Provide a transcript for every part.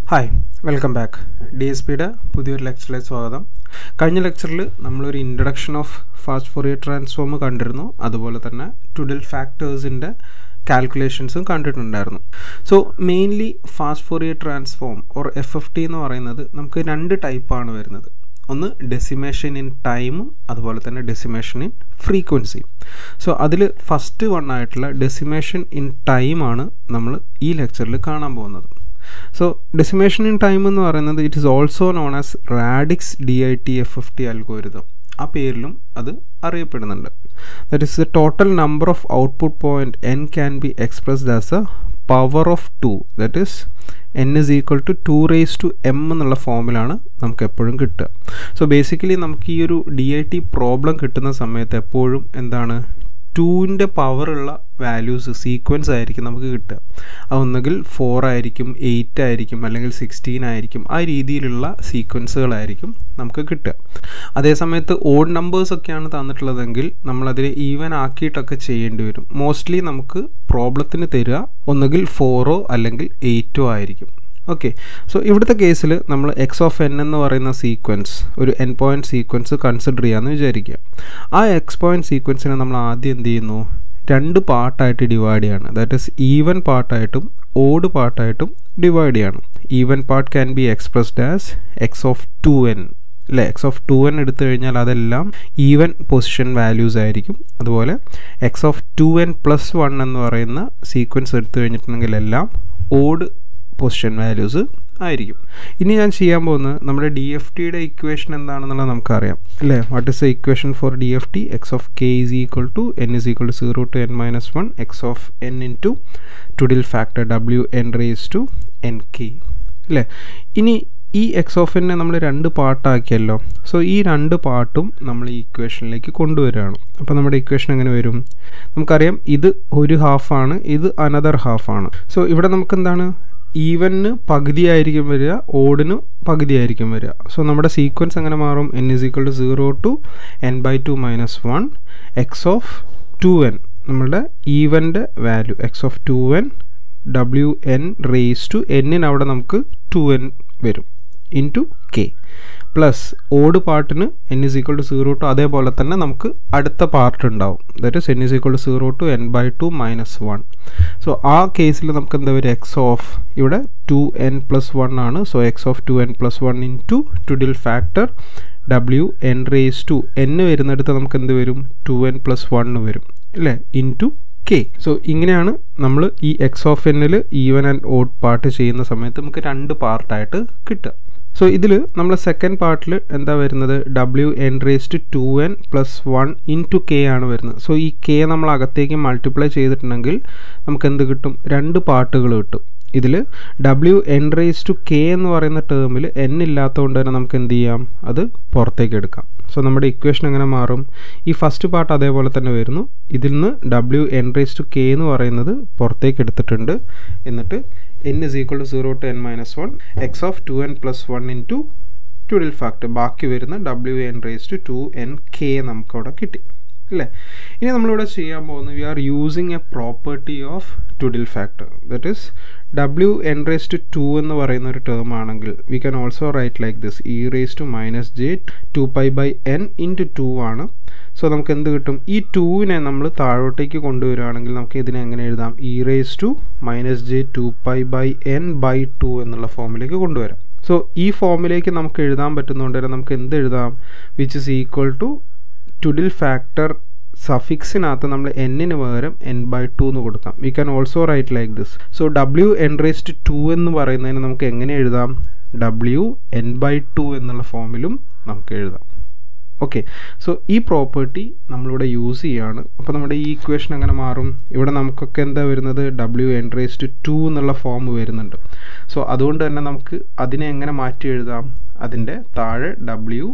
hi welcome back D S പിയുടെ പുതിയൊരു ലെക്ചറിലേക്ക് സ്വാഗതം കഴിഞ്ഞ ലെക്ചറിൽ നമ്മളൊരു introduction of fast Fourier transform കണ്ടിരുന്നു അതുപോലെ തന്നെ ടുഡൽ ഫാക്ടേഴ്സിൻ്റെ കാൽക്കുലേഷൻസും കണ്ടിട്ടുണ്ടായിരുന്നു so mainly fast Fourier transform or F F T എന്ന് പറയുന്നത് നമുക്ക് രണ്ട് ടൈപ്പാണ് വരുന്നത് ഒന്ന് ഡെസിമേഷൻ ഇൻ ടൈമും അതുപോലെ തന്നെ ഡെസിമേഷൻ ഇൻ ഫ്രീക്വൻസിയും സോ അതിൽ ഫസ്റ്റ് വൺ ആയിട്ടുള്ള ഡെസിമേഷൻ ഇൻ ടൈമാണ് നമ്മൾ ഈ ലെക്ചറിൽ കാണാൻ പോകുന്നത് സോ ഡെസിമേഷൻ ഇൻ ടൈം എന്ന് പറയുന്നത് it is also known as radix D I T F F T algorithm ആ പേരിലും അത് അറിയപ്പെടുന്നുണ്ട് that is the total number of output point N can be expressed as a power of two that is N is equal to two raise to M എന്നുള്ള ഫോമിലാണ് നമുക്ക് എപ്പോഴും കിട്ടുക so basically നമുക്ക് ഈ ഒരു ഡി ഐ ടി പ്രോബ്ലം കിട്ടുന്ന സമയത്ത് എപ്പോഴും എന്താണ് ടൂവിൻ്റെ പവറുള്ള വാല്യൂസ് സീക്വൻസ് ആയിരിക്കും നമുക്ക് കിട്ടുക അതൊന്നുകിൽ ഫോർ ആയിരിക്കും എയ്റ്റ് ആയിരിക്കും അല്ലെങ്കിൽ സിക്സ്റ്റീൻ ആയിരിക്കും ആ രീതിയിലുള്ള സീക്വൻസുകളായിരിക്കും നമുക്ക് കിട്ടുക അതേസമയത്ത് ഓഡ് നമ്പേഴ്സ് ഒക്കെയാണ് തന്നിട്ടുള്ളതെങ്കിൽ നമ്മളതിനെ ഈവൻ ആക്കിയിട്ടൊക്കെ ചെയ്യേണ്ടി വരും മോസ്റ്റ്ലി നമുക്ക് പ്രോബ്ലത്തിന് തരിക ഒന്നുകിൽ ഫോറോ അല്ലെങ്കിൽ എയ്റ്റോ ആയിരിക്കും ഓക്കെ സോ ഇവിടുത്തെ കേസിൽ നമ്മൾ എക്സ് ഓഫ് എൻ എന്ന് പറയുന്ന സീക്വൻസ് ഒരു എൻ പോയിൻറ്റ് സീക്വൻസ് കൺസിഡർ ചെയ്യാമെന്ന് വിചാരിക്കുക ആ എക്സ് പോയിൻറ്റ് സീക്വൻസിനെ നമ്മൾ ആദ്യം എന്ത് ചെയ്യുന്നു രണ്ട് പാർട്ടായിട്ട് ഡിവൈഡ് ചെയ്യാണ് ദാറ്റ് ഈസ് ഈവൻ പാർട്ടായിട്ടും ഓഡ് പാർട്ടായിട്ടും ഡിവൈഡ് ചെയ്യണം even part can be expressed as X of two N അല്ലേ എക്സ് ഓഫ് ടു എൻ എടുത്തു കഴിഞ്ഞാൽ അതെല്ലാം ഈവൻ പൊസിഷൻ വാല്യൂസ് ആയിരിക്കും അതുപോലെ X of two N plus one എന്ന് പറയുന്ന സീക്വൻസ് എടുത്തു കഴിഞ്ഞിട്ടുണ്ടെങ്കിൽ എല്ലാം ഓഡ് പൊസിഷൻ വാല്യൂസ് ആയിരിക്കും ഇനി ഞാൻ ചെയ്യാൻ പോകുന്നത് നമ്മുടെ ഡി എഫ് ടിയുടെ ഇക്വേഷൻ എന്താണെന്നുള്ളത് നമുക്കറിയാം അല്ലേ what is the equation for D F T X of K is equal to N is equal to zero to N minus one X of N into twiddle factor W N raise to N K അല്ലേ ഇനി ഈ X of എന്നെ നമ്മൾ രണ്ട് പാർട്ടാക്കിയല്ലോ so ഈ രണ്ട് പാർട്ടും നമ്മൾ ഈ ഇക്വേഷനിലേക്ക് കൊണ്ടുവരികയാണ് അപ്പോൾ നമ്മുടെ ഇക്വേഷൻ എങ്ങനെ വരും നമുക്കറിയാം ഇത് ഒരു ഹാഫാണ് ഇത് അനദർ ഹാഫാണ് സോ ഇവിടെ നമുക്ക് എന്താണ് ഈവനിന് പകുതിയായിരിക്കും വരിക ഓഡിന് പകുതിയായിരിക്കും വരിക സോ നമ്മുടെ സീക്വൻസ് എങ്ങനെ മാറും N is equal to zero to N by two minus one X of two N നമ്മളുടെ ഈവൻ്റെ value X of two N W N raise to എന്നിന് അവിടെ നമുക്ക് ടു എൻ വരും into K plus odd പാർട്ടിന് N is equal to zero to അതേപോലെ തന്നെ നമുക്ക് അടുത്ത പാർട്ട് ഉണ്ടാവും that is N is equal to zero to N by two minus one so ആ കേസിൽ നമുക്ക് എന്താ വരും എക്സ് ഓഫ് ഇവിടെ ടു എൻ പ്ലസ് വൺ ആണ് so X of two N plus one into twiddle factor W N raise to N വരുന്നിടത്ത് നമുക്ക് എന്ത് വരും ടു എൻ പ്ലസ് വൺ വരും അല്ലേ ഇൻ ടു കെ സോ ഇങ്ങനെയാണ് നമ്മൾ ഈ എക്സ് ഓഫ് എന്നിൽ ഈവൻ ആൻഡ് ഓഡ് പാർട്ട് ചെയ്യുന്ന സമയത്ത് നമുക്ക് രണ്ട് പാർട്ടായിട്ട് കിട്ടുക സോ ഇതിൽ നമ്മൾ സെക്കൻഡ് പാർട്ടിൽ എന്താ വരുന്നത് W N raised to N plus one into K ആണ് വരുന്നത് സോ ഈ കെ നമ്മൾ അകത്തേക്ക് മൾട്ടിപ്ലൈ ചെയ്തിട്ടുണ്ടെങ്കിൽ നമുക്ക് എന്ത് കിട്ടും രണ്ട് പാർട്ടുകൾ കിട്ടും ഇതിൽ W N raise to K എന്ന് പറയുന്ന ടേമിൽ എൻ ഇല്ലാത്തതുകൊണ്ട് തന്നെ നമുക്ക് എന്ത് ചെയ്യാം അത് പുറത്തേക്ക് എടുക്കാം സോ നമ്മുടെ ഇക്വേഷൻ എങ്ങനെ മാറും ഈ ഫസ്റ്റ് പാർട്ട് അതേപോലെ തന്നെ വരുന്നു ഇതിൽ നിന്ന് W N raise to K എന്ന് പറയുന്നത് പുറത്തേക്ക് എടുത്തിട്ടുണ്ട് എന്നിട്ട് N is equal to zero to N minus one X of two N plus one into twiddle factor ബാക്കി വരുന്ന W N raise to two N K നമുക്കവിടെ കിട്ടി അല്ലേ ഇനി നമ്മളിവിടെ ചെയ്യാൻ പോകുന്നത് we are using a property of twiddle factor that is W N raise to two എന്ന് പറയുന്ന ഒരു ടേം ആണെങ്കിൽ V can also write like this E raise to minus J two pi by N into two ആണ് so നമുക്ക് എന്ത് കിട്ടും ഈ ടൂവിനെ നമ്മൾ താഴോട്ടേക്ക് കൊണ്ടുവരികയാണെങ്കിൽ നമുക്ക് ഇതിനെ എങ്ങനെ എഴുതാം E raise to minus J two pi by N by two എന്നുള്ള ഫോമിലേക്ക് കൊണ്ടുവരാം സോ ഈ ഫോമിലേക്ക് നമുക്ക് എഴുതാൻ പറ്റുന്നതുകൊണ്ട് തന്നെ നമുക്ക് എന്ത് എഴുതാം which is equal to twiddle factor സഫിക്സിനകത്ത് നമ്മൾ എന്നിന് പകരം എൻ ബൈ ടു എന്ന് കൊടുക്കാം we can also write like this so W N raised to എന്ന് പറയുന്നതിന് നമുക്ക് എങ്ങനെ എഴുതാം ഡബ്ല്യു എൻ ബൈ ടു എന്നുള്ള ഫോമിലും നമുക്ക് എഴുതാം ഓക്കെ സോ ഈ പ്രോപ്പർട്ടി നമ്മളിവിടെ യൂസ് ചെയ്യാണ് അപ്പോൾ നമ്മുടെ ഈ ഇക്വേഷൻ എങ്ങനെ മാറും ഇവിടെ നമുക്കൊക്കെ എന്താ വരുന്നത് ഡബ്ല്യു എൻ റേസ്റ്റ് ടു എന്നുള്ള ഫോം വരുന്നുണ്ട് സോ അതുകൊണ്ട് തന്നെ നമുക്ക് അതിനെ എങ്ങനെ മാറ്റി എഴുതാം അതിൻ്റെ താഴെ ഡബ്ല്യു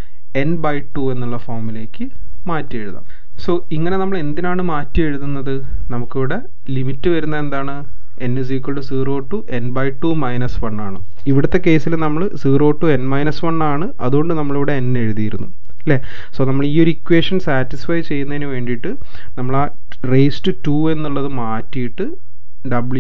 എൻ ബൈ ടു എന്നുള്ള ഫോമിലേക്ക് മാറ്റി എഴുതാം സോ ഇങ്ങനെ നമ്മൾ എന്തിനാണ് മാറ്റി എഴുതുന്നത് നമുക്കിവിടെ ലിമിറ്റ് വരുന്ന എന്താണ് N is equal to zero to N by two minus one ആണ് ഇവിടുത്തെ കേസിൽ നമ്മൾ zero to N minus one ആണ് അതുകൊണ്ട് നമ്മളിവിടെ എൻ എഴുതിയിരുന്നു അല്ലേ സോ നമ്മൾ ഈ ഒരു ഇക്വേഷൻ സാറ്റിസ്ഫൈ ചെയ്യുന്നതിന് വേണ്ടിയിട്ട് നമ്മൾ ആ റേസ് ടു ടു എന്നുള്ളത് മാറ്റിയിട്ട് ഡബ്ല്യു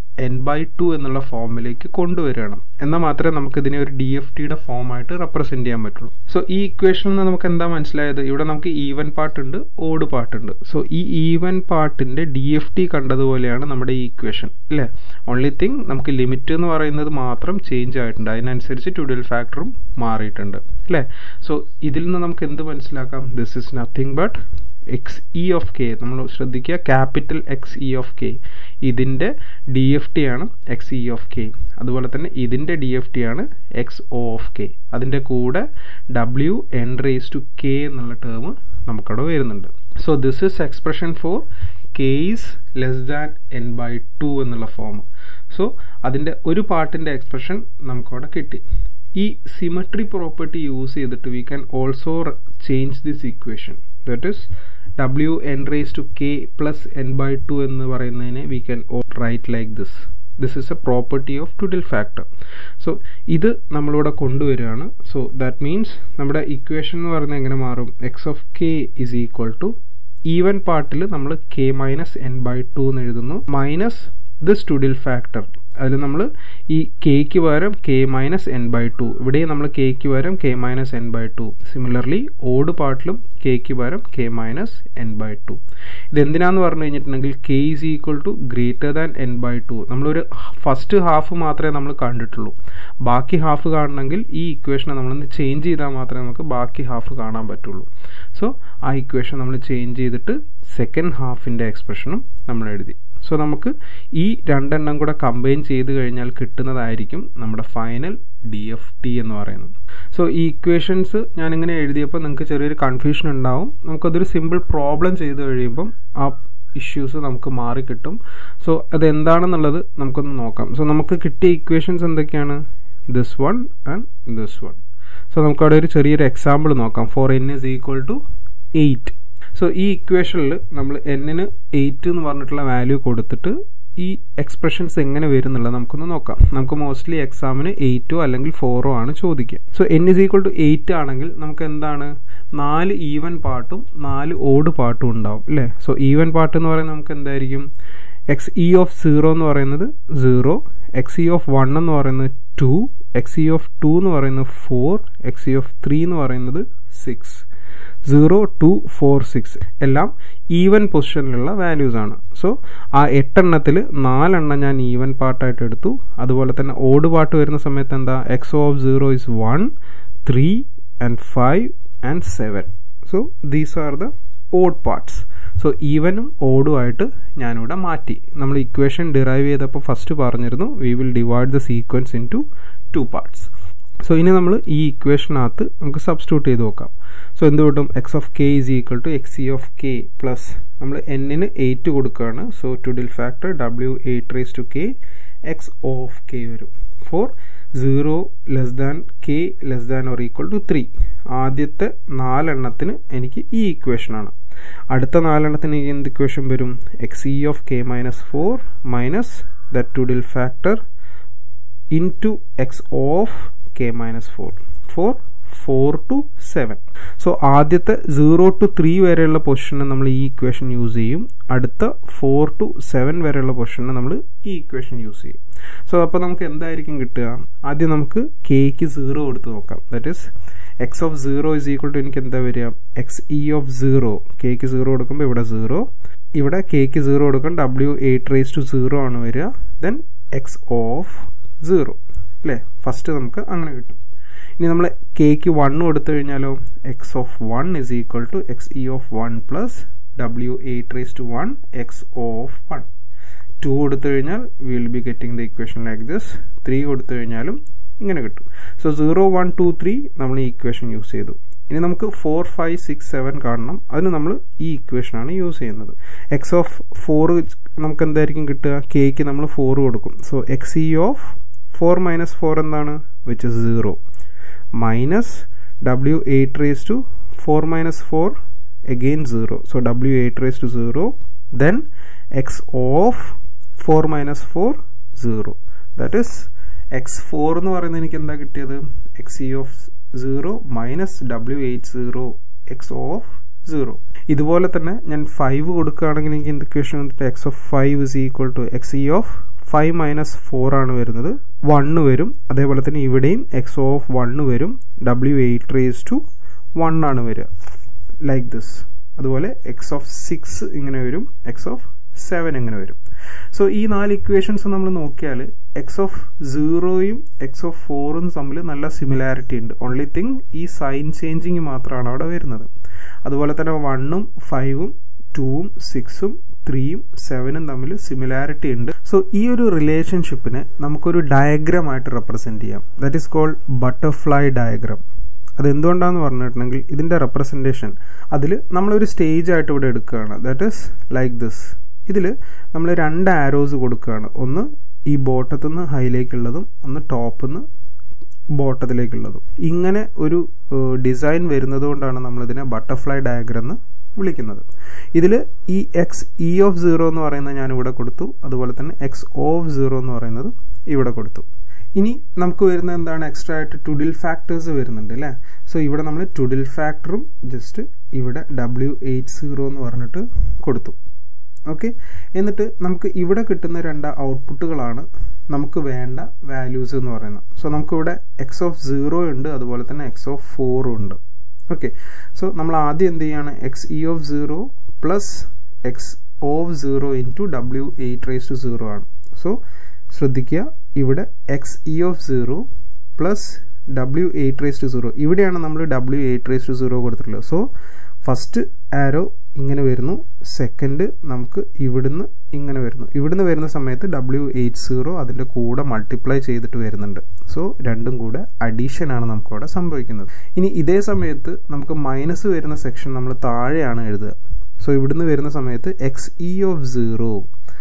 എൻ ബൈ ടു എന്നുള്ള ഫോമിലേക്ക് കൊണ്ടുവരികയാണ് എന്നാൽ മാത്രമേ നമുക്ക് ഇതിനെ ഒരു ഡി എഫ് ടിയുടെ ഫോമായിട്ട് റെപ്രസെന്റ് ചെയ്യാൻ പറ്റുള്ളൂ സോ ഈ ഇക്വേഷനിൽ നിന്ന് നമുക്ക് എന്താ മനസ്സിലായത് ഇവിടെ നമുക്ക് ഈവൻ പാർട്ടുണ്ട് ഓഡ് പാർട്ടുണ്ട് സോ ഈ ഈവൻ പാർട്ടിന്റെ ഡി എഫ് ടി കണ്ടതുപോലെയാണ് നമ്മുടെ ഈ ഇക്വേഷൻ അല്ലേ ഓൺലി തിങ് നമുക്ക് ലിമിറ്റ് എന്ന് പറയുന്നത് മാത്രം ചേഞ്ച് ആയിട്ടുണ്ട് അതിനനുസരിച്ച് ട്യൂഡൽ ഫാക്ടറും മാറിയിട്ടുണ്ട് അല്ലേ സോ ഇതിൽ നിന്ന് നമുക്ക് എന്ത് മനസ്സിലാക്കാം this is nothing but X E of K നമ്മൾ ശ്രദ്ധിക്കുക capital X E of K ഇതിൻ്റെ ഡി എഫ് ടി ആണ് എക്സ് ഇ ഓഫ് കെ അതുപോലെ തന്നെ ഇതിൻ്റെ ഡി എഫ് ടി ആണ് എക്സ് ഒ ഓഫ് കെ അതിൻ്റെ കൂടെ W N raise to K എന്നുള്ള ടേം നമുക്കവിടെ വരുന്നുണ്ട് so this is expression for K is less than N by two എന്നുള്ള ഫോം സോ അതിൻ്റെ ഒരു പാർട്ടിൻ്റെ എക്സ്പ്രഷൻ നമുക്കവിടെ കിട്ടി ഈ സിമട്രി പ്രോപ്പർട്ടി യൂസ് ചെയ്തിട്ട് we can also change this equation that is W N raise to K plus N by two എന്ന് പറയുന്നതിനെ we can write like this this is a property of twiddle factor so ഇത് നമ്മളിവിടെ കൊണ്ടുവരികയാണ് so that means നമ്മുടെ equation എന്ന് പറയുന്നത് എങ്ങനെ മാറും X of K is equal to even പാർട്ടിൽ നമ്മൾ K minus N by two എന്ന് എഴുതുന്നു മൈനസ് ദിസ് ടുഡിൽ ഫാക്ടർ അതിൽ നമ്മൾ ഈ കെക്ക് പകരം K minus N by two ഇവിടെയും നമ്മൾ കെക്ക് പകരം K minus N by two similarly odd പാർട്ടിലും കെക്ക് പകരം K minus N by two ഇതെന്തിനാന്ന് പറഞ്ഞു കഴിഞ്ഞിട്ടുണ്ടെങ്കിൽ K is equal to greater than N by two നമ്മളൊരു ഫസ്റ്റ് ഹാഫ് മാത്രമേ നമ്മൾ കണ്ടിട്ടുള്ളൂ ബാക്കി ഹാഫ് കാണണമെങ്കിൽ ഈ ഇക്വേഷനെ നമ്മളൊന്ന് ചേഞ്ച് ചെയ്താൽ മാത്രമേ നമുക്ക് ബാക്കി ഹാഫ് കാണാൻ പറ്റുള്ളൂ സോ ആ ഇക്വേഷൻ നമ്മൾ ചേഞ്ച് ചെയ്തിട്ട് സെക്കൻഡ് ഹാഫിൻ്റെ എക്സ്പ്രഷനും നമ്മൾ എഴുതി സോ നമുക്ക് ഈ രണ്ടെണ്ണം കൂടെ കമ്പൈൻ ചെയ്ത് കഴിഞ്ഞാൽ കിട്ടുന്നതായിരിക്കും നമ്മുടെ ഫൈനൽ ഡി എഫ് ടി എന്ന് പറയുന്നത് സോ ഈ ഇക്വേഷൻസ് ഞാനിങ്ങനെ എഴുതിയപ്പോൾ നിങ്ങൾക്ക് ചെറിയൊരു കൺഫ്യൂഷൻ ഉണ്ടാവും നമുക്കതൊരു സിമ്പിൾ പ്രോബ്ലം ചെയ്ത് കഴിയുമ്പം ആ ഇഷ്യൂസ് നമുക്ക് മാറി കിട്ടും സോ അതെന്താണെന്നുള്ളത് നമുക്കൊന്ന് നോക്കാം സോ നമുക്ക് കിട്ടിയ ഇക്വേഷൻസ് എന്തൊക്കെയാണ് this one and this one so നമുക്കവിടെ ഒരു ചെറിയൊരു എക്സാമ്പിൾ നോക്കാം for n is equal to eight so ഈ ഇക്വേഷനിൽ നമ്മൾ എന്നിന് എയ്റ്റ് എന്ന് പറഞ്ഞിട്ടുള്ള വാല്യൂ കൊടുത്തിട്ട് ഈ എക്സ്പ്രഷൻസ് എങ്ങനെ വരും എന്നുള്ളത് നമുക്കൊന്ന് നോക്കാം നമുക്ക് മോസ്റ്റ്ലി എക്സാമിന് എയ്റ്റോ അല്ലെങ്കിൽ ഫോറോ ആണ് ചോദിക്കുക so N is equal to eight ആണെങ്കിൽ നമുക്ക് എന്താണ് നാല് ഈവൻ പാർട്ടും നാല് ഓഡ് പാർട്ടും ഉണ്ടാവും അല്ലേ സോ ഈവൻ പാർട്ട് എന്ന് പറയുന്നത് നമുക്ക് എന്തായിരിക്കും എക്സ് ഇ ഓഫ് സീറോ എന്ന് പറയുന്നത് zero X E of one എന്ന് പറയുന്നത് two X E of two എന്ന് പറയുന്നത് four X E of three എന്ന് പറയുന്നത് six zero two four six എല്ലാം ഈവൻ പൊസിഷനിലുള്ള വാല്യൂസ് ആണ് സോ ആ എട്ടെണ്ണത്തിൽ നാലെണ്ണം ഞാൻ ഈവൻ പാർട്ടായിട്ട് എടുത്തു അതുപോലെ തന്നെ ഓഡ് പാർട്ട് വരുന്ന സമയത്ത് എന്താ X of zero is one three and five and seven so these are the odd parts so ഈവനും ഓഡും ആയിട്ട് ഞാനിവിടെ മാറ്റി നമ്മൾ ഇക്വേഷൻ ഡിറൈവ് ചെയ്തപ്പോൾ ഫസ്റ്റ് പറഞ്ഞിരുന്നു we will divide the sequence into two parts so ഇനി നമ്മൾ ഈ ഇക്വേഷനകത്ത് നമുക്ക് സബ്സ്റ്റിറ്റ്യൂട്ട് ചെയ്ത് നോക്കാം സോ എന്ത് കിട്ടും X of K is equal to X E of K plus നമ്മൾ എന്നിന് എയ്റ്റ് കൊടുക്കുകയാണ് so twiddle factor W eight raise to K X of K വരും for zero less than K less than or equal to three ആദ്യത്തെ നാലെണ്ണത്തിന് എനിക്ക് ഈ ഇക്വേഷനാണ് അടുത്ത നാലെണ്ണത്തിന് എനിക്ക് എന്ത് ഇക്വേഷൻ വരും X E of K minus four minus the twiddle factor into X of K minus four for four to seven so ആദ്യത്തെ zero to three വരെയുള്ള പൊസിഷന് നമ്മൾ ഈ ഇക്വേഷൻ യൂസ് ചെയ്യും അടുത്ത ഫോർ ടു സെവൻ വരെയുള്ള പൊസിഷന് നമ്മൾ ഈ ഇക്വേഷൻ യൂസ് ചെയ്യും സോ അപ്പോൾ നമുക്ക് എന്തായിരിക്കും കിട്ടുക ആദ്യം നമുക്ക് കെക്ക് സീറോ എടുത്ത് നോക്കാം that is X of zero is equal to എനിക്ക് എന്താ വരിക എക്സ് ഇ ഓഫ് സീറോ കെക്ക് സീറോ കൊടുക്കുമ്പോൾ ഇവിടെ സീറോ ഇവിടെ കെക്ക് സീറോ കൊടുക്കാൻ W eight raise to zero ആണ് വരിക ദെൻ എക്സ് ഓഫ് സീറോ അല്ലേ ഫസ്റ്റ് നമുക്ക് അങ്ങനെ കിട്ടും ഇനി നമ്മൾ കെക്ക് വൺ കൊടുത്തു കഴിഞ്ഞാലോ X of one is equal to X E of one plus W eight raise to one X of one to കൊടുത്തു കഴിഞ്ഞാൽ will be getting the equation like this three കൊടുത്തു കഴിഞ്ഞാലും ഇങ്ങനെ കിട്ടും so zero one two three നമ്മൾ ഈ equation use ചെയ്തു ഇനി നമുക്ക് ഫോർ ഫൈവ് സിക്സ് സെവൻ കാണണം അതിന് നമ്മൾ ഈ ഇക്വേഷനാണ് യൂസ് ചെയ്യുന്നത് എക്സ് ഓഫ് ഫോർ നമുക്ക് എന്തായിരിക്കും കിട്ടുക കെക്ക് നമ്മൾ ഫോർ കൊടുക്കും so X E of four minus four എന്താണ് which is zero minus W eight raise to four minus four again 0 so w8 raised to 0 then x of 4 minus 4 0 that is x4 എന്ന് പറയുന്നത് എനിക്ക് എന്താ കിട്ടിയത് X E of zero minus W eight zero X of zero ഇതുപോലെ തന്നെ ഞാൻ five കൊടുക്കുകയാണെങ്കിൽ എനിക്ക് എന്ത് ഇക്വേഷൻ വന്നിട്ട് X of five is equal to X E of five minus four ആണ് വരുന്നത് വണ്ണ് വരും അതേപോലെ തന്നെ ഇവിടെയും എക്സ് ഓഫ് വണ്ണ് വരും W eight raise to one ആണ് വരിക ലൈക്ക് ദിസ് അതുപോലെ എക്സ് ഓഫ് സിക്സ് ഇങ്ങനെ വരും എക്സ് ഓഫ് സെവൻ എങ്ങനെ വരും സോ ഈ നാല് ഇക്വേഷൻസ് നമ്മൾ നോക്കിയാൽ എക്സ് ഓഫ് സീറോയും എക്സ് ഓഫ് ഫോറും തമ്മിൽ നല്ല സിമിലാരിറ്റി ഉണ്ട് ഓൺലി തിങ് ഈ സൈൻ ചേഞ്ചിങ് മാത്രമാണ് അവിടെ വരുന്നത് അതുപോലെ തന്നെ വണ്ണും ഫൈവും ടൂവും സിക്സും ത്രീയും സെവനും തമ്മിൽ സിമിലാരിറ്റി ഉണ്ട് സോ ഈ ഒരു റിലേഷൻഷിപ്പിനെ നമുക്കൊരു ഡയഗ്രാം ആയിട്ട് റെപ്രസെന്റ് ചെയ്യാം that is called butterfly diagram അത് എന്തുകൊണ്ടാന്ന് പറഞ്ഞിട്ടുണ്ടെങ്കിൽ ഇതിന്റെ റെപ്രസെൻറ്റേഷൻ അതിൽ നമ്മളൊരു സ്റ്റേജ് ആയിട്ട് ഇവിടെ എടുക്കുകയാണ് ദാറ്റ് ഈസ് ലൈക്ക് ദിസ് ഇതിൽ നമ്മൾ രണ്ട് ആരോസ് കൊടുക്കുകയാണ് ഒന്ന് ഈ ബോട്ടത്തു നിന്ന് ഹൈയിലേക്കുള്ളതും ഒന്ന് ടോപ്പിൽ നിന്ന് ബോട്ടത്തിലേക്കുള്ളതും ഇങ്ങനെ ഒരു ഡിസൈൻ വരുന്നത് കൊണ്ടാണ് നമ്മളിതിനെ ബട്ടർഫ്ലൈ ഡയഗ്രം എന്ന് വിളിക്കുന്നത് ഇതിൽ ഈ എക്സ് ഇ ഓഫ് സീറോ എന്ന് പറയുന്നത് ഞാൻ ഇവിടെ കൊടുത്തു അതുപോലെ തന്നെ എക്സ് ഓഫ് സീറോ എന്ന് പറയുന്നത് ഇവിടെ കൊടുത്തു ഇനി നമുക്ക് വരുന്ന എന്താണ് എക്സ്ട്രാ ആയിട്ട് ടുഡിൽ ഫാക്ടേഴ്സ് വരുന്നുണ്ട് അല്ലേ സോ ഇവിടെ നമ്മൾ ടുഡിൽ ഫാക്ടറും ജസ്റ്റ് ഇവിടെ ഡബ്ല്യു എയ്റ്റ് സീറോ എന്ന് പറഞ്ഞിട്ട് കൊടുത്തു ഓക്കെ എന്നിട്ട് നമുക്ക് ഇവിടെ കിട്ടുന്ന രണ്ട് ഔട്ട്പുട്ടുകളാണ് നമുക്ക് വേണ്ട വാല്യൂസ് എന്ന് പറയുന്നത് സോ നമുക്കിവിടെ എക്സ് ഓഫ് സീറോ ഉണ്ട് അതുപോലെ തന്നെ എക്സ് ഓഫ് ഫോറും ഉണ്ട് ഓക്കെ സോ നമ്മൾ ആദ്യം എന്ത് ചെയ്യാണ് X E of zero plus X of zero into W eight raise to zero ആണ് സോ ശ്രദ്ധിക്കുക ഇവിടെ X E of zero plus W eight raise to zero ഇവിടെയാണ് നമ്മൾ W eight raise to zero കൊടുത്തിട്ടുള്ളത് സോ ഫസ്റ്റ് ആരോ ഇങ്ങനെ വരുന്നു second നമുക്ക് ഇവിടുന്ന് ഇങ്ങനെ വരുന്നു ഇവിടുന്ന് വരുന്ന സമയത്ത് ഡബ്ല്യു എയ്റ്റ് സീറോ അതിൻ്റെ കൂടെ മൾട്ടിപ്ലൈ ചെയ്തിട്ട് വരുന്നുണ്ട് സോ രണ്ടും കൂടെ അഡീഷൻ ആണ് നമുക്ക് അവിടെ സംഭവിക്കുന്നത് ഇനി ഇതേ സമയത്ത് നമുക്ക് മൈനസ് വരുന്ന സെക്ഷൻ നമ്മൾ താഴെയാണ് എഴുതുക സോ ഇവിടുന്ന് വരുന്ന സമയത്ത് X E of zero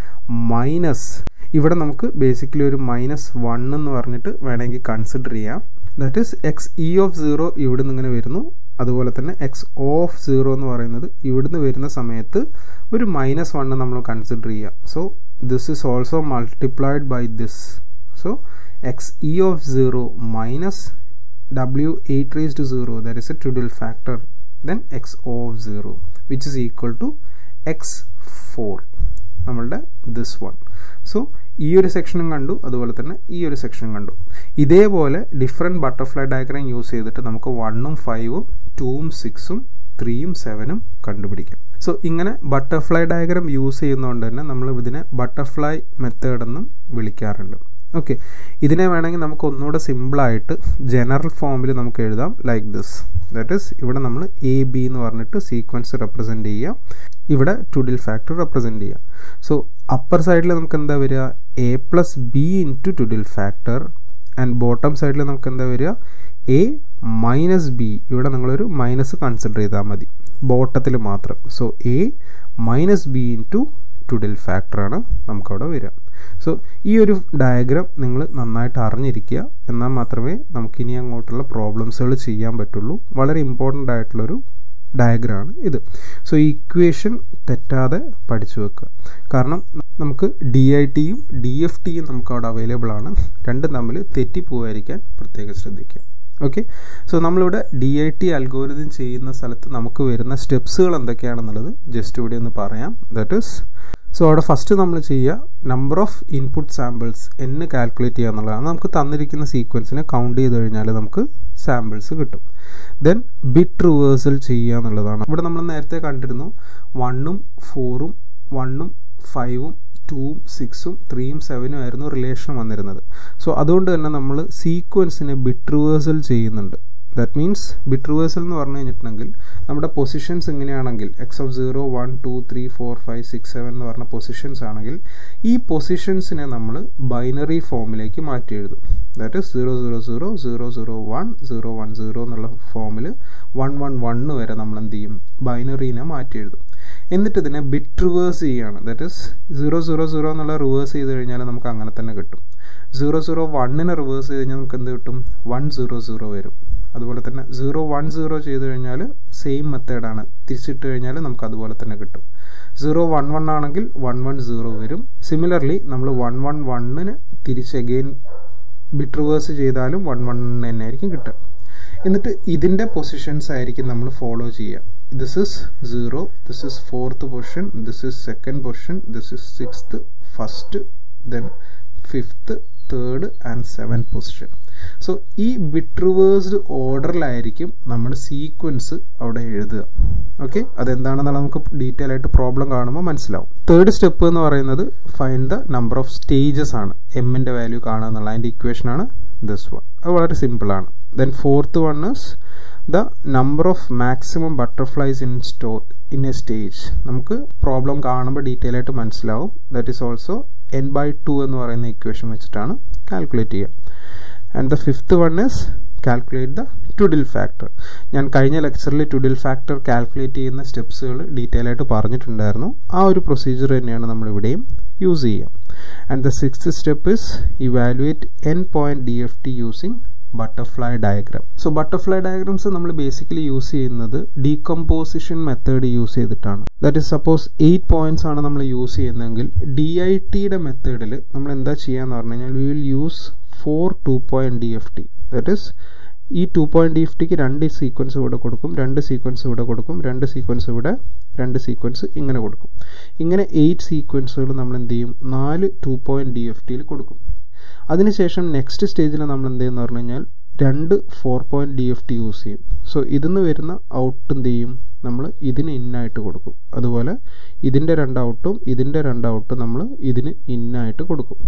minus ഇവിടെ നമുക്ക് ബേസിക്കലി ഒരു മൈനസ് വൺ എന്ന് പറഞ്ഞിട്ട് വേണമെങ്കിൽ കൺസിഡർ ചെയ്യാം that is X E of zero ഇവിടുന്ന് ഇങ്ങനെ വരുന്നു അതുപോലെ തന്നെ എക്സ് ഓഫ് സീറോ എന്ന് പറയുന്നത് ഇവിടുന്ന് വരുന്ന സമയത്ത് ഒരു മൈനസ് വണ്ണ് നമ്മൾ കൺസിഡർ ചെയ്യുക so this is also multiplied by this so X E of zero minus W eight raise to zero there is a twiddle factor then X of zero which is equal to X four നമ്മളുടെ this one so ഈ ഒരു സെക്ഷനും കണ്ടു അതുപോലെ തന്നെ ഈ ഒരു സെക്ഷനും കണ്ടു ഇതേപോലെ ഡിഫറെൻറ്റ് ബട്ടർഫ്ലൈ ഡയഗ്രാം യൂസ് ചെയ്തിട്ട് നമുക്ക് വണ്ണും ഫൈവും ടൂവും സിക്സും ത്രീയും സെവനും കണ്ടുപിടിക്കാം സോ ഇങ്ങനെ ബട്ടർഫ്ലൈ ഡയഗ്രാം യൂസ് ചെയ്യുന്നതുകൊണ്ട് തന്നെ നമ്മൾ ഇതിനെ ബട്ടർഫ്ലൈ മെത്തേഡ് എന്നും വിളിക്കാറുണ്ട് ഓക്കെ ഇതിനെ വേണമെങ്കിൽ നമുക്ക് ഒന്നുകൂടെ സിമ്പിളായിട്ട് ജനറൽ ഫോമിൽ നമുക്ക് എഴുതാം ലൈക്ക് ദിസ് ദാറ്റ് ഈസ് ഇവിടെ നമ്മൾ എ ബി എന്ന് പറഞ്ഞിട്ട് സീക്വൻസ് റെപ്രസെൻറ്റ് ചെയ്യുക ഇവിടെ ടുഡിൽ ഫാക്ടർ റെപ്രസെൻറ്റ് ചെയ്യുക സോ അപ്പർ സൈഡിൽ നമുക്ക് എന്താ വരിക A plus B into twiddle factor and bottom സൈഡിൽ നമുക്ക് എന്താ വരിക എ മൈനസ് ബി ഇവിടെ നിങ്ങളൊരു മൈനസ് കൺസിഡർ ചെയ്താൽ മതി ബോട്ടത്തിൽ മാത്രം so A minus B into twiddle ഫാക്ടറാണ് നമുക്കവിടെ വരിക സോ ഈ ഒരു ഡയഗ്രാം നിങ്ങൾ നന്നായിട്ട് അറിഞ്ഞിരിക്കുക എന്നാൽ മാത്രമേ നമുക്കിനി അങ്ങോട്ടുള്ള പ്രോബ്ലംസുകൾ ചെയ്യാൻ പറ്റുള്ളൂ വളരെ ഇമ്പോർട്ടൻ്റ് ആയിട്ടുള്ളൊരു ഡയഗ്രാണ് ഇത് സോ ഈ ഇക്വേഷൻ തെറ്റാതെ പഠിച്ചു വെക്കുക കാരണം നമുക്ക് ഡി ഐ ടിയും ഡി എഫ് ടിയും നമുക്ക് അവിടെ അവൈലബിൾ ആണ് രണ്ടും തമ്മിൽ തെറ്റിപ്പോവാതിരിക്കാൻ പ്രത്യേകം ശ്രദ്ധിക്കുക ഓക്കെ സോ നമ്മളിവിടെ ഡി ഐ ടി അൽഗോരിതം ചെയ്യുന്ന സ്ഥലത്ത് നമുക്ക് വരുന്ന സ്റ്റെപ്സുകൾ എന്തൊക്കെയാണെന്നുള്ളത് ജസ്റ്റ് ഇവിടെ ഒന്ന് പറയാം ദാറ്റ് ഈസ് സോ അവിടെ ഫസ്റ്റ് നമ്മൾ ചെയ്യുക നമ്പർ ഓഫ് ഇൻപുട്ട് സാമ്പിൾസ് എന്ന് കാൽക്കുലേറ്റ് ചെയ്യുക എന്നുള്ളതാണ് നമുക്ക് തന്നിരിക്കുന്ന സീക്വൻസിനെ കൗണ്ട് ചെയ്ത് കഴിഞ്ഞാൽ നമുക്ക് സാമ്പിൾസ് കിട്ടും ദെൻ ബിറ്റ് റിവേഴ്സൽ ചെയ്യുക എന്നുള്ളതാണ് ഇവിടെ നമ്മൾ നേരത്തെ കണ്ടിരുന്നു വണ്ണും ഫോറും വണ്ണും ഫൈവും ടൂവും സിക്സും ത്രീയും സെവനും ആയിരുന്നു റിലേഷൻ വന്നിരുന്നത് സോ അതുകൊണ്ട് തന്നെ നമ്മൾ സീക്വൻസിനെ ബിറ്റ് റിവേഴ്സൽ ചെയ്യുന്നുണ്ട് ദാറ്റ് മീൻസ് ബിറ്റ് റിവേഴ്സൽ എന്ന് പറഞ്ഞു കഴിഞ്ഞിട്ടുണ്ടെങ്കിൽ നമ്മുടെ പൊസിഷൻസ് എങ്ങനെയാണെങ്കിൽ X of zero one two three four five six seven എന്ന് പറഞ്ഞ പൊസിഷൻസ് ആണെങ്കിൽ ഈ പൊസിഷൻസിനെ നമ്മൾ ബൈനറി ഫോമിലേക്ക് മാറ്റി എഴുതും that is zero zero zero zero zero one zero one zero എന്നുള്ള ഫോമിൽ വൺ വൺ വണ്ണ് വരെ നമ്മൾ എന്ത് ചെയ്യും ബൈനറീനെ മാറ്റി എഴുതും എന്നിട്ട് ഇതിനെ ബിറ്റ് റിവേഴ്സ് ചെയ്യാണ് that is zero zero zero എന്നുള്ള റിവേഴ്സ് ചെയ്ത് കഴിഞ്ഞാൽ നമുക്ക് അങ്ങനെ തന്നെ കിട്ടും സീറോ സീറോ വണ്ണിനെ റിവേഴ്സ് ചെയ്ത് കഴിഞ്ഞാൽ നമുക്ക് എന്ത് കിട്ടും വൺ സീറോ സീറോ വരും അതുപോലെ തന്നെ സീറോ വൺ സീറോ ചെയ്ത് കഴിഞ്ഞാൽ സെയിം മെത്തേഡാണ് തിരിച്ചിട്ട് കഴിഞ്ഞാൽ നമുക്ക് അതുപോലെ തന്നെ കിട്ടും സീറോ വൺ വൺ ആണെങ്കിൽ വൺ വൺ സീറോ വരും സിമിലർലി നമ്മൾ വൺ വൺ വണ്ണിന് തിരിച്ച് അഗെയിൻ ബിറ്റ് റിവേഴ്സ് ചെയ്താലും വൺ വൺ തന്നെ ആയിരിക്കും കിട്ടുക എന്നിട്ട് ഇതിൻ്റെ പൊസിഷൻസ് ആയിരിക്കും നമ്മൾ ഫോളോ ചെയ്യുക this is zero this is fourth position this is second position this is sixth first then fifth third and seven position so ഈ ബിറ്റ് റിവേഴ്സ്ഡ് ഓർഡറിലായിരിക്കും നമ്മൾ സീക്വൻസ് അവിടെ എഴുതുക ഓക്കെ അതെന്താണെന്നുള്ള നമുക്ക് ഡീറ്റെയിൽ ആയിട്ട് പ്രോബ്ലം കാണുമ്പോൾ മനസ്സിലാവും തേർഡ് സ്റ്റെപ്പ് എന്ന് പറയുന്നത് find the number of stages ആണ് എമ്മിൻ്റെ വാല്യൂ കാണുക എന്നുള്ള അതിൻ്റെ ഇക്വേഷൻ ആണ് ദിസ് വൺ അത് വളരെ സിമ്പിൾ ആണ് then fourth one is the number of maximum butterflies in സ്റ്റോ ഇൻ എ സ്റ്റേജ് നമുക്ക് പ്രോബ്ലം കാണുമ്പോൾ ഡീറ്റെയിൽ ആയിട്ട് മനസ്സിലാവും that is also N by two എന്ന് പറയുന്ന ഇക്വേഷൻ വെച്ചിട്ടാണ് കാൽക്കുലേറ്റ് ചെയ്യുക and the fifth one is calculate the twiddle factor ഞാൻ കഴിഞ്ഞ ലെക്ചറിൽ ടുഡിൽ ഫാക്ടർ കാൽക്കുലേറ്റ് ചെയ്യുന്ന സ്റ്റെപ്സുകൾ ഡീറ്റെയിൽ ആയിട്ട് പറഞ്ഞിട്ടുണ്ടായിരുന്നു ആ ഒരു പ്രൊസീജിയർ തന്നെയാണ് നമ്മൾ ഇവിടെയും യൂസ് ചെയ്യുക and the six step is evaluate N point D F T using butterfly diagram so butterfly diagrams നമ്മൾ ബേസിക്കലി യൂസ് ചെയ്യുന്നത് ഡീകമ്പോസിഷൻ മെത്തേഡ് യൂസ് ചെയ്തിട്ടാണ് that is suppose eight points ആണ് നമ്മൾ യൂസ് ചെയ്യുന്നതെങ്കിൽ ഡി ഐ ടിയുടെ മെത്തേഡിൽ നമ്മൾ എന്താ ചെയ്യാന്ന് പറഞ്ഞു കഴിഞ്ഞാൽ we will use four two point D F T that is ഈ ടു പോയിന്റ് ഡി എഫ് ടിക്ക് രണ്ട് സീക്വൻസ് ഇവിടെ കൊടുക്കും രണ്ട് സീക്വൻസ് ഇവിടെ കൊടുക്കും രണ്ട് സീക്വൻസ് ഇവിടെ രണ്ട് സീക്വൻസ് ഇങ്ങനെ കൊടുക്കും ഇങ്ങനെ എയ്റ്റ് സീക്വൻസുകൾ നമ്മൾ എന്ത് ചെയ്യും നാല് ടു പോയിന്റ് ഡി എഫ് ടിയിൽ കൊടുക്കും അതിനുശേഷം നെക്സ്റ്റ് സ്റ്റേജിൽ നമ്മൾ എന്ത് ചെയ്യുന്ന പറഞ്ഞു കഴിഞ്ഞാൽ രണ്ട് four point D F T use ചെയ്യും സോ ഇതിന്ന് വരുന്ന ഔട്ട് എന്ത് ചെയ്യും നമ്മൾ ഇതിന് ഇന്നായിട്ട് കൊടുക്കും അതുപോലെ ഇതിൻ്റെ രണ്ട് ഔട്ടും ഇതിൻ്റെ രണ്ട് ഔട്ടും നമ്മൾ ഇതിന് ഇന്നായിട്ട് കൊടുക്കും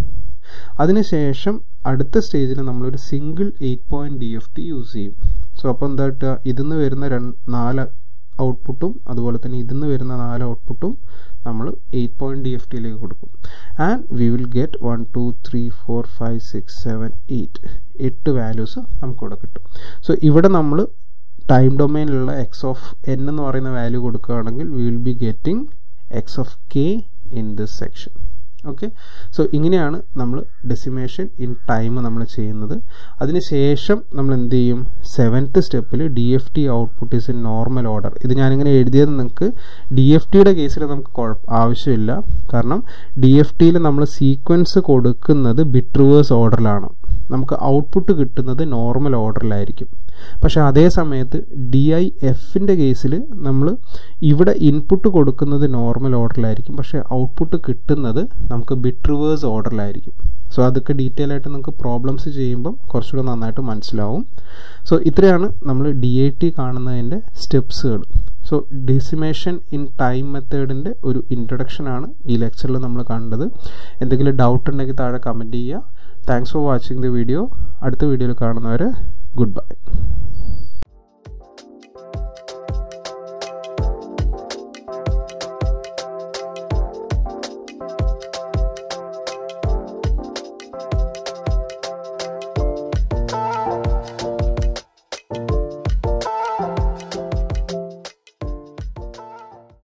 അതിനുശേഷം അടുത്ത സ്റ്റേജിൽ നമ്മളൊരു single eight point D F T use ചെയ്യും സോ അപ്പോൾ എന്താ കിട്ടുക ഇതിന്ന് വരുന്ന രണ്ട് നാല് ഔട്ട്പുട്ടും അതുപോലെ തന്നെ ഇതിന്ന് വരുന്ന നാല് ഔട്ട്പുട്ടും നമ്മൾ എയ്റ്റ് പോയിന്റ് ഡി എഫ് ടിയിലേക്ക് കൊടുക്കും and we will get one two three four five six seven eight എട്ട് വാല്യൂസ് നമുക്ക് ഇവിടെ കിട്ടും സോ ഇവിടെ നമ്മൾ ടൈം ഡൊമൈനിലുള്ള എക്സ് ഓഫ് എൻ എന്ന് പറയുന്ന വാല്യൂ കൊടുക്കുകയാണെങ്കിൽ we will be getting X of K in this section okay so ഇങ്ങനെയാണ് നമ്മൾ ഡെസിമേഷൻ ഇൻ ടൈം നമ്മൾ ചെയ്യുന്നത് അതിനുശേഷം നമ്മൾ എന്ത് ചെയ്യും സെവൻത്ത് സ്റ്റെപ്പിൽ D F T output is in normal order ഇത് ഞാനിങ്ങനെ എഴുതിയത് നിങ്ങൾക്ക് ഡി എഫ് ടിയുടെ കേസിൽ നമുക്ക് കുഴപ്പ ആവശ്യമില്ല കാരണം ഡി എഫ് ടിയിൽ നമ്മൾ സീക്വൻസ് കൊടുക്കുന്നത് ബിറ്റ് റിവേഴ്സ് ഓർഡറിലാണ് നമുക്ക് ഔട്ട്പുട്ട് കിട്ടുന്നത് നോർമൽ ഓർഡറിലായിരിക്കും പക്ഷെ അതേ സമയത്ത് ഡി ഐ എഫിൻ്റെ കേസിൽ നമ്മൾ ഇവിടെ ഇൻപുട്ട് കൊടുക്കുന്നത് നോർമൽ ഓർഡറിലായിരിക്കും പക്ഷെ ഔട്ട്പുട്ട് കിട്ടുന്നത് നമുക്ക് ബിറ്റ് റിവേഴ്സ് ഓർഡറിലായിരിക്കും സോ അതൊക്കെ ഡീറ്റെയിൽ ആയിട്ട് നമുക്ക് പ്രോബ്ലംസ് ചെയ്യുമ്പം കുറച്ചുകൂടെ നന്നായിട്ട് മനസ്സിലാവും സോ ഇത്രയാണ് നമ്മൾ ഡി ഐ ടി കാണുന്നതിൻ്റെ സ്റ്റെപ്സുകൾ സോ ഡിസിമേഷൻ ഇൻ ടൈം മെത്തേഡിൻ്റെ ഒരു ഇൻട്രൊഡക്ഷനാണ് ഈ ലെക്ചറിൽ നമ്മൾ കണ്ടത് എന്തെങ്കിലും ഡൗട്ട് ഉണ്ടെങ്കിൽ താഴെ കമൻറ്റ് ചെയ്യുക thanks for watching the video അടുത്ത വീഡിയോയിൽ കാണുന്നവരെ ഗുഡ് ബൈ